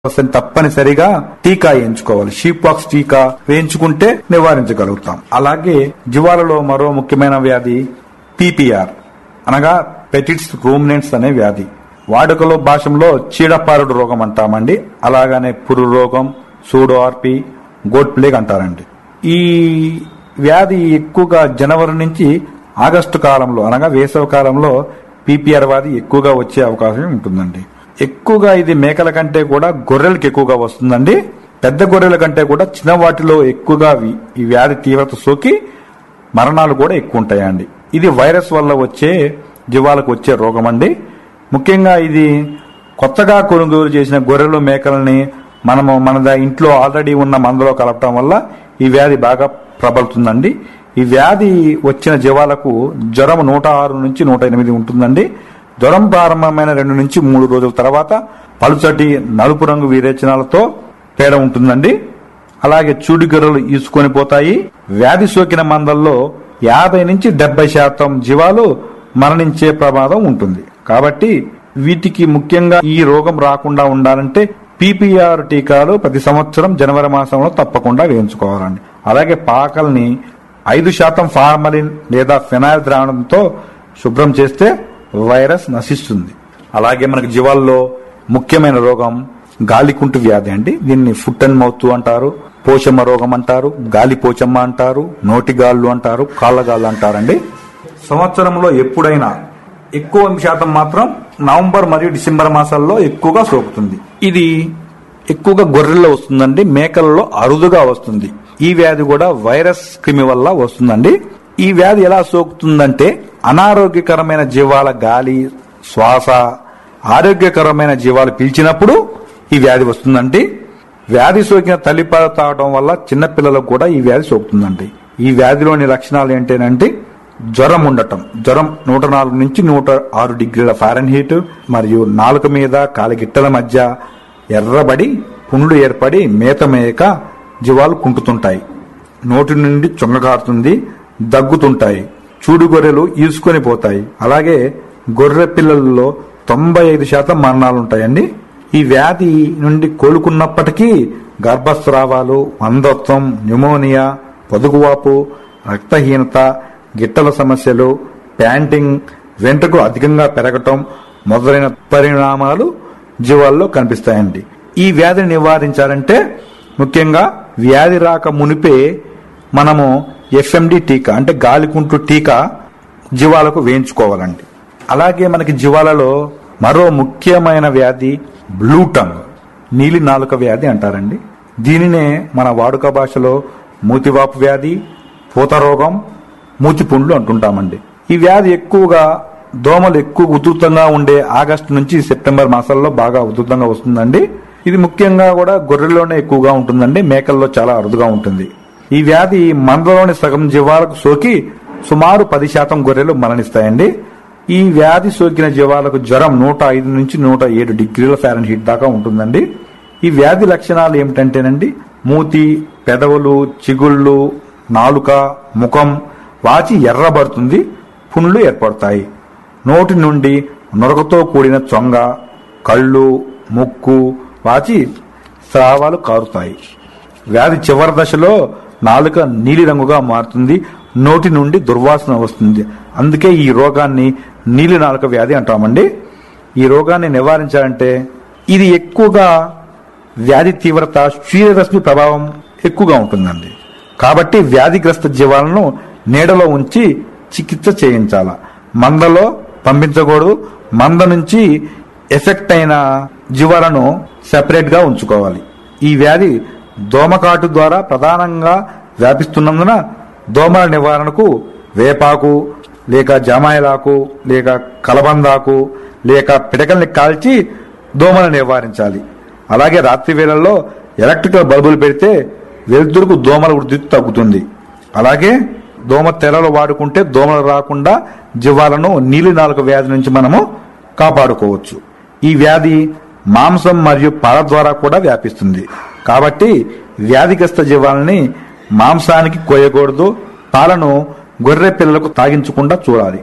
వస్తుంది తప్పనిసరిగా టీకా వేయించుకోవాలి షీప్ పాక్స్ టీకా వేయించుకుంటే నివారించగలుగుతాం అలాగే జీవాలలో మరో ముఖ్యమైన వ్యాధి పీపీఆర్ అనగా పెటిట్స్ రూమినెంట్స్ అనే వ్యాధి వాడుకలో భాషలో చీడపారుడు రోగం అంటామండి అలాగనే పురు రోగం సూడో ఆర్పి గోట్ ప్లేగ్ అంటారండి ఈ వ్యాధి ఎక్కువగా జనవరి నుంచి ఆగస్టు కాలంలో అనగా వేసవి కాలంలో పీపీఆర్ వ్యాధి ఎక్కువగా వచ్చే అవకాశం ఉంటుందండి ఎక్కువగా ఇది మేకల కంటే కూడా గొర్రెలకు ఎక్కువగా వస్తుందండి పెద్ద గొర్రెల కంటే కూడా చిన్న వాటిలో ఎక్కువగా వి- ఈ వ్యాధి తీవ్రత సోకి మరణాలు కూడా ఎక్కువ ఉంటాయండి ఇది వైరస్ వల్ల వచ్చే జీవాలకు వచ్చే రోగం అండి ముఖ్యంగా ఇది కొత్తగా కొనుగోలు చేసిన గొర్రెలు మేకలని మనము మన ద- ఇంట్లో ఆల్రెడీ ఉన్న మందులో కలపటం వల్ల ఈ వ్యాధి బాగా ప్రబలుతుందండి ఈ వ్యాధి వచ్చిన జీవాలకు జ్వరం నూట ఆరు నుంచి నూట ఎనిమిది ఉంటుందండి జ్వరం ప్రారంభమైన రెండు నుంచి మూడు రోజుల తర్వాత పలుచటి నలుపు రంగు విరేచనాలతో తేడా ఉంటుందండి అలాగే చూడి గొర్రెలు ఈసుకొని పోతాయి వ్యాధి సోకిన మందల్లో యాభై నుంచి డెబ్బై శాతం జీవాలు మరణించే ప్రమాదం ఉంటుంది కాబట్టి వీటికి ముఖ్యంగా ఈ రోగం రాకుండా ఉండాలంటే పీపీఆర్ టీకాలు ప్రతి సంవత్సరం జనవరి మాసంలో తప్పకుండా వేయించుకోవాలండి అలాగే పాకల్ని ఐదు శాతం ఫార్మలిన్ లేదా ఫినాయిల్ ద్రావణంతో శుభ్రం చేస్తే వైరస్ నశిస్తుంది అలాగే మనకి జీవాల్లో ముఖ్యమైన రోగం గాలికుంటు వ్యాధి అండి దీన్ని ఫుట్ అండ్ మౌత్ అంటారు పోషమ్మ రోగం అంటారు గాలి పోచమ్మ అంటారు నోటిగాళ్ళు అంటారు కాళ్ళగాళ్ళు అంటారండి సంవత్సరంలో ఎప్పుడైనా ఎక్కువ శాతం మాత్రం నవంబర్ మరియు డిసెంబర్ మాసాల్లో ఎక్కువగా సోకుతుంది ఇది ఎక్కువగా గొర్రెల్లో వస్తుందండి మేకలలో అరుదుగా వస్తుంది ఈ వ్యాధి కూడా వైరస్ క్రిమి వల్ల వస్తుందండి ఈ వ్యాధి ఎలా సోకుతుందంటే అనారోగ్యకరమైన జీవాల గాలి శ్వాస ఆరోగ్యకరమైన జీవాలు పీల్చినప్పుడు ఈ వ్యాధి వస్తుందండి వ్యాధి సోకిన తల్లిపాలు తాగడం వల్ల చిన్నపిల్లలకు కూడా ఈ వ్యాధి సోకుతుందండి ఈ వ్యాధిలోని లక్షణాలు ఏంటంటే జ్వరం ఉండటం జ్వరం నూట నాలుగు నుంచి నూట ఆరు డిగ్రీల ఫారెన్హీట్ మరియు నాలుక మీద కాలిగిట్టల మధ్య ఎర్రబడి పుండ్లు ఏర్పడి మేత మేయక జీవాలు కుంటుతుంటాయి నోటి నుండి చొంగకారుతుంది దగ్గుతుంటాయి చూడు గొర్రెలు ఈసుకొని పోతాయి అలాగే గొర్రె పిల్లలలో తొంభై ఐదు శాతం మరణాలుంటాయండి ఈ వ్యాధి నుండి కోలుకున్నప్పటికీ గర్భస్రావాలు అంధత్వం న్యూమోనియా పొదుగువాపు రక్తహీనత గిట్టల సమస్యలు ప్యాంటింగ్ వెంట్రుకలు అధికంగా పెరగటం మొదలైన పరిణామాలు జీవాల్లో కనిపిస్తాయండి ఈ వ్యాధిని నివారించాలంటే ముఖ్యంగా వ్యాధి రాక మునిపే మనము ఎఫ్ఎండి టీకా అంటే గాలికుంటు టీకా జీవాలకు వేయించుకోవాలండి అలాగే మనకి జీవాలలో మరో ముఖ్యమైన వ్యాధి బ్లూ టంగ్ నీలి నాలుక వ్యాధి అంటారండి దీనినే మన వాడుక భాషలో మూతివాపు వ్యాధి పూత రోగం మూతిపుండ్లు అంటుంటామండి ఈ వ్యాధి ఎక్కువగా దోమలు ఎక్కువ ఉధృతంగా ఉండే ఆగస్టు నుంచి సెప్టెంబర్ మాసాల్లో బాగా ఉధృతంగా వస్తుందండి ఇది ముఖ్యంగా కూడా గొర్రెల్లోనే ఎక్కువగా ఉంటుందండి మేకల్లో చాలా అరుదుగా ఉంటుంది ఈ వ్యాధి మందలోని సగం జీవాలకు సోకి సుమారు పది శాతం గొర్రెలు మరణిస్తాయండి ఈ వ్యాధి సోకిన జీవాలకు జ్వరం నూట ఐదు నుంచి నూట ఏడు డిగ్రీల ఫారెన్ హీట్ దాకా ఉంటుందండి ఈ వ్యాధి లక్షణాలు ఏమిటంటేనండి మూతి పెదవులు చిగుళ్ళు నాలుక ముఖం వాచి ఎర్రబడుతుంది పుండ్లు ఏర్పడతాయి నోటి నుండి నొరకతో కూడిన చొంగ కళ్ళు ముక్కు వాచి స్రావాలు కారుతాయి వ్యాధి చివరి దశలో నాలుక నీలిరంగుగా మారుతుంది నోటి నుండి దుర్వాసన వస్తుంది అందుకే ఈ రోగాన్ని నీలి నాలుక వ్యాధి అంటామండి ఈ రోగాన్ని నివారించాలంటే ఇది ఎక్కువగా వ్యాధి తీవ్రత సూర్యరశ్మి ప్రభావం ఎక్కువగా ఉంటుందండి కాబట్టి వ్యాధిగ్రస్త జీవాలను నీడలో ఉంచి చికిత్స చేయించాల మందలో పంపించకూడదు మంద నుంచి ఎఫెక్ట్ అయిన జీవాలను సెపరేట్ గా ఉంచుకోవాలి ఈ వ్యాధి దోమకాటు ద్వారా ప్రధానంగా వ్యాపిస్తున్నందున దోమల నివారణకు వేపాకు లేక జామాయిలాకు లేక కలబందాకు లేక పిడకల్ని కాల్చి దోమలను నివారించాలి అలాగే రాత్రి వేళల్లో ఎలక్ట్రికల్ బల్బులు పెడితే వెలుతురుకు దోమల వృద్ధి తగ్గుతుంది అలాగే దోమ తెరలు వాడుకుంటే దోమలు రాకుండా జీవాలను నీలి నాలుక వ్యాధి నుంచి మనము కాపాడుకోవచ్చు ఈ వ్యాధి మాంసం మరియు పాల ద్వారా కూడా వ్యాపిస్తుంది కాబట్టి వ్యాధిగ్రస్త జీవాలని మాంసానికి కోయకూడదు పాలను గొర్రె పిల్లలకు తాగించకుండా చూడాలి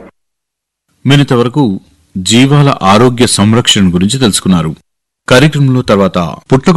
మీరింతవరకు జీవాల ఆరోగ్య సంరక్షణ గురించి తెలుసుకున్నారు కార్యక్రమంలో తర్వాత పుట్ల